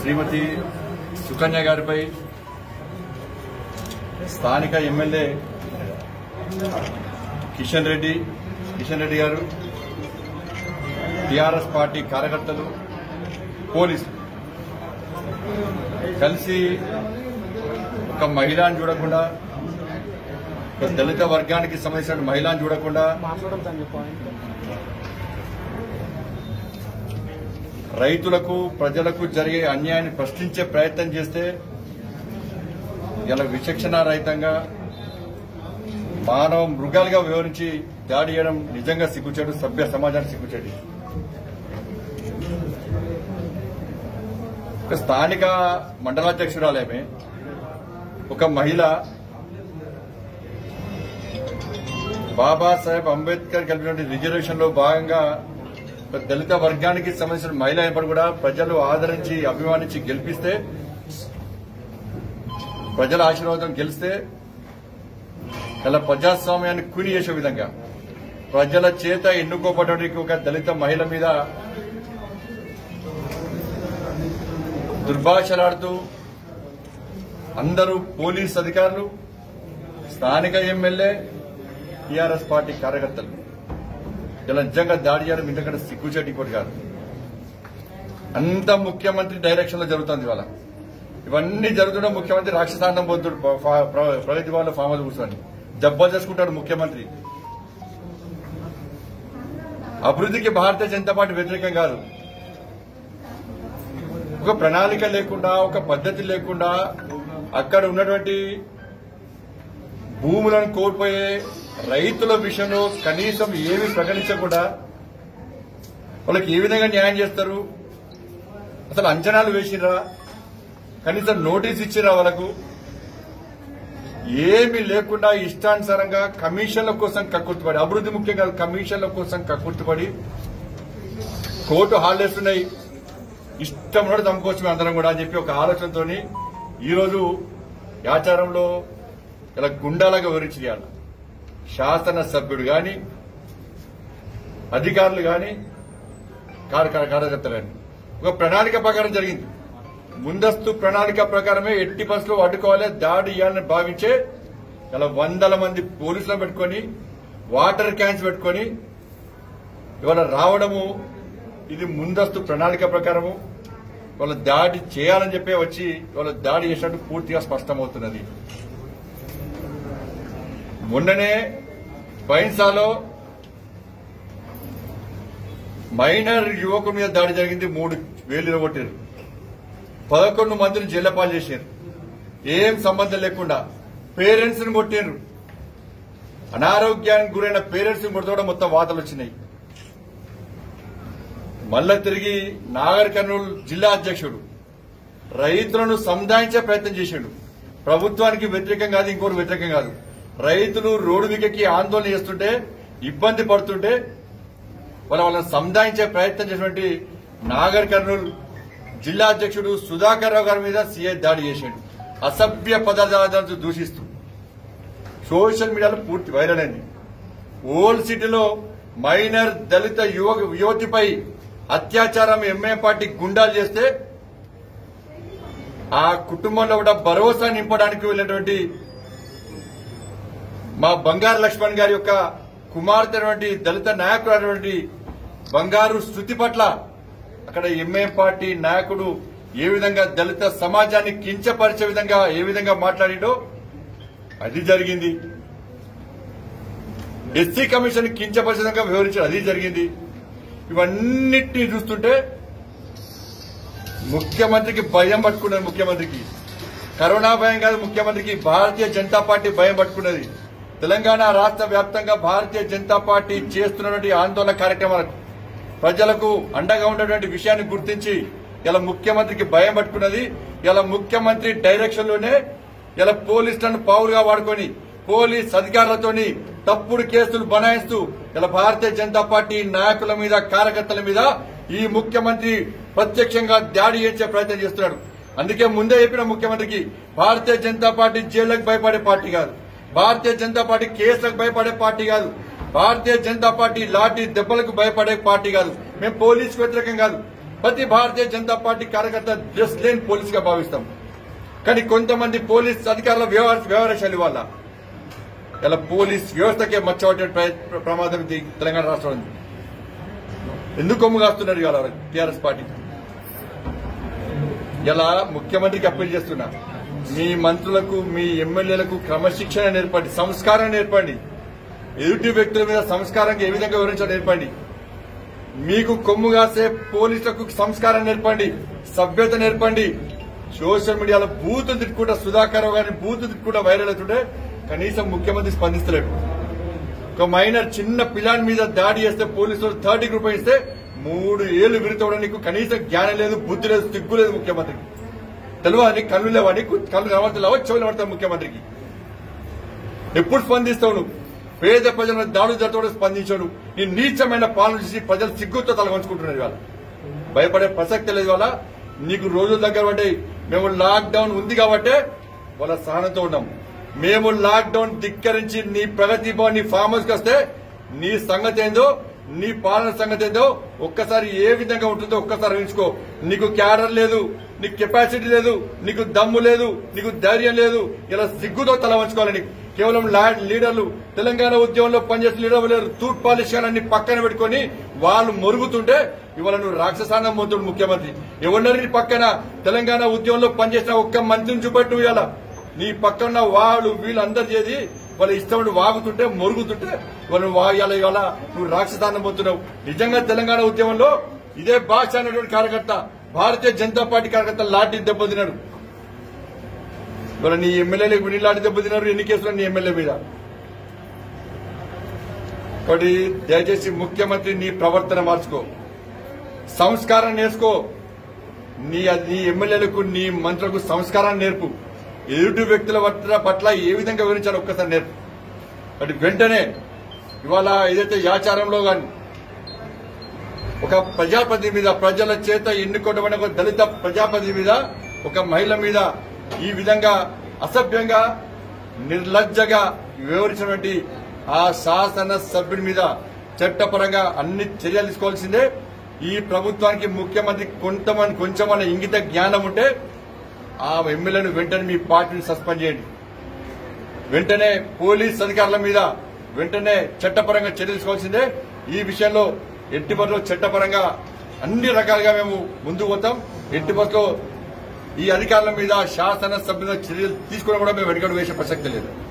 శ్రీమతి సుకన్య గారిపై స్థానిక ఎమ్మెల్యే కిషన్ రెడ్డి కిషన్ రెడ్డి గారు టీఆర్ఎస్ పార్టీ కార్యకర్తలు పోలీసులు కలిసి ఒక మహిళను చూడకుండా ఒక దళిత వర్గానికి సంబంధించిన మహిళను చూడకుండా రైతులకు ప్రజలకు జరిగే అన్యాయాన్ని ప్రశ్నించే ప్రయత్నం చేస్తే ఇలా విచక్షణ రహితంగా మానవ మృగాలుగా వివరించి దాడి చేయడం నిజంగా సిగ్గుచేడు సభ్య సమాజానికి సిగ్గుచేడు ఒక స్థానిక మండలాధ్యక్షురాలేమే ఒక మహిళ బాబాసాహెబ్ అంబేద్కర్ కలిపినటువంటి రిజర్వేషన్ లో భాగంగా ఒక దళిత వర్గానికి సంబంధించిన మహిళ అయినప్పుడు కూడా ప్రజలు ఆదరించి అభిమానించి గెలిపిస్తే ప్రజల ఆశీర్వాదం గెలిస్తే ఇలా ప్రజాస్వామ్యాన్ని కూని చేసే విధంగా ప్రజల చేత ఎన్నుకోబడడానికి ఒక దళిత మహిళ మీద దుర్భాషలాడుతూ అందరూ పోలీస్ అధికారులు స్థానిక ఎమ్మెల్యే టీఆర్ఎస్ పార్టీ కార్యకర్తలు ఇలా నిజంగా దాడి చేయడం ఇంతకంటే సిగ్గుచేటి ఇంకోటి కాదు అంత ముఖ్యమంత్రి డైరెక్షన్ లో జరుగుతుంది ఇవాళ ఇవన్నీ జరుగుతున్న ముఖ్యమంత్రి రాక్షసాండం పొందుడు ప్రగతి వాళ్ళ ఫామ్ హౌస్ కూర్చొని జబ్బలు చేసుకుంటాడు ముఖ్యమంత్రి అభివృద్ధికి భారతీయ జనతా పార్టీ వ్యతిరేకం కాదు ఒక ప్రణాళిక లేకుండా ఒక పద్ధతి లేకుండా అక్కడ ఉన్నటువంటి భూములను కోల్పోయే రైతుల విషయంలో కనీసం ఏమి ప్రకటించకుండా వాళ్ళకి ఏ విధంగా న్యాయం చేస్తారు అసలు అంచనాలు వేసినరా కనీసం నోటీస్ ఇచ్చిరా వాళ్ళకు ఏమి లేకుండా ఇష్టానుసారంగా కమిషన్ల కోసం కక్కుర్తిపడి అభివృద్ధి ముఖ్యం కాదు కమిషన్ల కోసం కక్కుర్తిపడి కోర్టు హాలిడేస్ ఉన్నాయి ఇష్టం ఉన్నట్టు చంపుకోవచ్చు మేము అందరం కూడా అని చెప్పి ఒక ఆలోచనతోని ఈరోజు ఆచారంలో ఇలా గుండాలాగా వివరించి చేయాలి శాసన సభ్యుడు గాని అధికారులు గాని కార్య- కార్యకర్తలు గాని ఒక ప్రణాళిక ప్రకారం జరిగింది ముందస్తు ప్రణాళిక ప్రకారమే ఎట్టి బస్సులో అడ్డుకోవాలి దాడి ఇవ్వాలని భావించే ఇలా వందల మంది పోలీసులను పెట్టుకొని వాటర్ క్యాన్స్ పెట్టుకొని ఇవాళ రావడము ఇది ముందస్తు ప్రణాళిక ప్రకారము వాళ్ళ దాడి చేయాలని చెప్పి వచ్చి వాళ్ళ దాడి చేసినట్టు పూర్తిగా స్పష్టమవుతున్నది మొన్ననే బైన్సాలో మైనర్ యువకుడి మీద దాడి జరిగింది మూడు వేలు ఇరగొట్టారు పదకొండు మందిని జైలపాలు చేశారు ఏం సంబంధం లేకుండా పేరెంట్స్ ని కొట్టారు అనారోగ్యానికి గురైన పేరెంట్స్ ని కొడుతూ మొత్తం వాతలు వచ్చినాయి మళ్ళా తిరిగి నాగర్ కర్నూలు జిల్లా అధ్యక్షుడు రైతులను సముదాయించే ప్రయత్నం చేశాడు ప్రభుత్వానికి వ్యతిరేకం కాదు ఇంకోటి వ్యతిరేకం కాదు రైతులు రోడ్డు మీదకి ఆందోళన చేస్తుంటే ఇబ్బంది పడుతుంటే వాళ్ళ వాళ్ళని సముదాయించే ప్రయత్నం చేసినటువంటి నాగర్ కర్నూలు జిల్లా అధ్యక్షుడు సుధాకర్ రావు గారి మీద సీఐ దాడి చేశాడు అసభ్య పదార్థాలను దూషిస్తూ సోషల్ మీడియాలో పూర్తి వైరల్ అయింది ఓల్డ్ సిటీలో మైనర్ దళిత యువ యువతిపై అత్యాచారం ఎంఏ పార్టీ గుండాలు చేస్తే ఆ కుటుంబంలో కూడా భరోసా నింపడానికి వెళ్ళినటువంటి మా బంగారు లక్ష్మణ్ గారి యొక్క కుమార్తె అయినటువంటి దళిత నాయకుడు అయినటువంటి బంగారు స్థుతి పట్ల అక్కడ ఎంఏ పార్టీ నాయకుడు ఏ విధంగా దళిత సమాజాన్ని కించపరిచే విధంగా ఏ విధంగా మాట్లాడిండో అది జరిగింది ఎస్సీ కమిషన్ కించపరిచే విధంగా వివరించారు అది జరిగింది ఇవన్నిటినీ చూస్తుంటే ముఖ్యమంత్రికి భయం పట్టుకున్నది ముఖ్యమంత్రికి కరోనా భయం కాదు ముఖ్యమంత్రికి భారతీయ జనతా పార్టీ భయం పట్టుకున్నది తెలంగాణ రాష్ట్ర వ్యాప్తంగా భారతీయ జనతా పార్టీ చేస్తున్నటువంటి ఆందోళన కార్యక్రమాలకు ప్రజలకు అండగా ఉన్నటువంటి విషయాన్ని గుర్తించి ఇలా ముఖ్యమంత్రికి భయం పట్టుకున్నది ఇలా ముఖ్యమంత్రి డైరెక్షన్ లోనే ఇలా పోలీసులను పావులుగా వాడుకొని పోలీస్ అధికారులతోని తప్పుడు కేసులు బనాయిస్తూ ఇలా భారతీయ జనతా పార్టీ నాయకుల మీద కార్యకర్తల మీద ఈ ముఖ్యమంత్రి ప్రత్యక్షంగా దాడి చేసే ప్రయత్నం చేస్తున్నాడు అందుకే ముందే చెప్పిన ముఖ్యమంత్రికి భారతీయ జనతా పార్టీ జైళ్లకు భయపడే పార్టీ కాదు భారతీయ జనతా పార్టీ కేసులకు భయపడే పార్టీ కాదు భారతీయ జనతా పార్టీ లాఠీ దెబ్బలకు భయపడే పార్టీ కాదు మేము పోలీసు వ్యతిరేకం కాదు ప్రతి భారతీయ జనతా పార్టీ కార్యకర్త డ్రెస్ లేని పోలీస్ గా భావిస్తాం కానీ కొంతమంది పోలీస్ అధికారుల వ్యవహార వ్యవహార శైలి వల్ల ఇలా పోలీస్ వ్యవస్థకే మచ్చబట్టే ప్ర- ప్రమాదం ఇది తెలంగాణ రాష్ట్రం ఉంది ఎందుకు కొమ్ము కాస్తున్నారు ఇవాళ టీఆర్ఎస్ పార్టీ ఇలా ముఖ్యమంత్రికి అప్పీల్ చేస్తున్నా మీ మంత్రులకు మీ ఎమ్మెల్యేలకు క్రమశిక్షణ నేర్పండి సంస్కారం నేర్పండి ఎదుటి వ్యక్తుల మీద సంస్కారంగా ఏ విధంగా వివరించాలో నేర్పండి మీకు కొమ్ము కాసే పోలీసులకు సంస్కారం నేర్పండి సభ్యత నేర్పండి సోషల్ మీడియాలో బూతులు తిట్టుకుంటా సుధాకర్ గారిని బూతులు తిట్టుకుంటా వైరల్ అవుతుంటే కనీసం ముఖ్యమంత్రి స్పందిస్తలేడు ఒక మైనర్ చిన్న పిల్లాని మీద దాడి చేస్తే పోలీసులు థర్టీ రూపాయలు ఇస్తే మూడు ఏళ్లు విరుతవడం నీకు కనీసం జ్ఞానం లేదు బుద్ధి లేదు సిగ్గు లేదు ముఖ్యమంత్రికి తెలియని కళ్ళు లేవని కళ్ళు కనబడతలేవా చెవులు పడతావు ముఖ్యమంత్రికి ఎప్పుడు స్పందిస్తావు నువ్వు పేద ప్రజల దాడులు జరుగుతూ స్పందించాడు నీ నీచమైన పాలన చేసి ప్రజలు సిగ్గుతో తలవంచుకుంటున్నారు ఇవాళ భయపడే ప్రసక్తి లేదు ఇవాళ నీకు రోజుల దగ్గర పడ్డాయి మేము లాక్ డౌన్ ఉంది కాబట్టే వాళ్ళ సహనంతో ఉన్నాం మేము లాక్ డౌన్ ధిక్కరించి నీ ప్రగతి భవన్ నీ ఫామ్ హౌస్ కి వస్తే నీ సంగతి ఏందో నీ పాలన సంగతి ఏందో ఒక్కసారి ఏ విధంగా ఉంటుందో ఒక్కసారి ఊహించుకో నీకు క్యాడర్ లేదు నీకు కెపాసిటీ లేదు నీకు దమ్ము లేదు నీకు ధైర్యం లేదు ఇలా సిగ్గుతో తల వంచుకోవాలి నీకు కేవలం లా- లీడర్లు తెలంగాణ ఉద్యమంలో పనిచేసిన లీడర్లు లేరు తూట్ పాలిష్యాలన్నీ పక్కన పెట్టుకొని వాళ్ళు మొరుగుతుంటే ఇవాళ నువ్వు రాక్షసానం పోతుడు ముఖ్యమంత్రి ఎవరినరి నీ పక్కన తెలంగాణ ఉద్యమంలో పనిచేసిన ఒక్క మంత్రిని చూపెట్టు ఇవాళ నీ పక్కన వాళ్ళు వీళ్ళందరూ చేసి వాళ్ళ ఇష్టం వాగుతుంటే మొరుగుతుంటే వాళ్ళు వాగాల ఇవాళ నువ్వు రాక్షసానం పోతున్నావు నిజంగా తెలంగాణ ఉద్యమంలో ఇదే భాష అనేటువంటి కార్యకర్త భారతీయ జనతా పార్టీ కార్యకర్త లాఠీ దెబ్బతిన్నాడు ఇవాళ నీ ఎమ్మెల్యేలకు నీ లాంటి దెబ్బతిన్నారు ఎన్ని కేసులు నీ ఎమ్మెల్యే మీద కాబట్టి దయచేసి ముఖ్యమంత్రి నీ ప్రవర్తన మార్చుకో సంస్కారం నేర్చుకో నీ నీ ఎమ్మెల్యేలకు నీ మంత్రులకు సంస్కారాన్ని నేర్పు ఎదుటి వ్యక్తుల పట్ల పట్ల ఏ విధంగా వివరించాలో ఒక్కసారి నేర్పు అంటే వెంటనే ఇవాళ ఏదైతే యాచారంలో కానీ ఒక ప్రజాపతి మీద ప్రజల చేత ఎన్నుకోవడం ఒక దళిత ప్రజాపతి మీద ఒక మహిళ మీద ఈ విధంగా అసభ్యంగా నిర్లజ్జగా వివరించినటువంటి ఆ శాసన సభ్యుడి మీద చట్టపరంగా అన్ని చర్యలు తీసుకోవాల్సిందే ఈ ప్రభుత్వానికి ముఖ్యమంత్రి కొంతమంది కొంచెమన్న ఇంగిత జ్ఞానం ఉంటే ఆ ఎమ్మెల్యేను వెంటనే మీ పార్టీని సస్పెండ్ చేయండి వెంటనే పోలీస్ అధికారుల మీద వెంటనే చట్టపరంగా చర్యలు తీసుకోవాల్సిందే ఈ విషయంలో ఎట్టి బస్సులో చట్టపరంగా అన్ని రకాలుగా మేము ముందుకు పోతాం ఎట్టి బస్సులో ఈ అధికారుల మీద శాసన సభ్యుల చర్యలు తీసుకోవడం కూడా మేము వెనుకడు వేసే ప్రసక్తి లేదు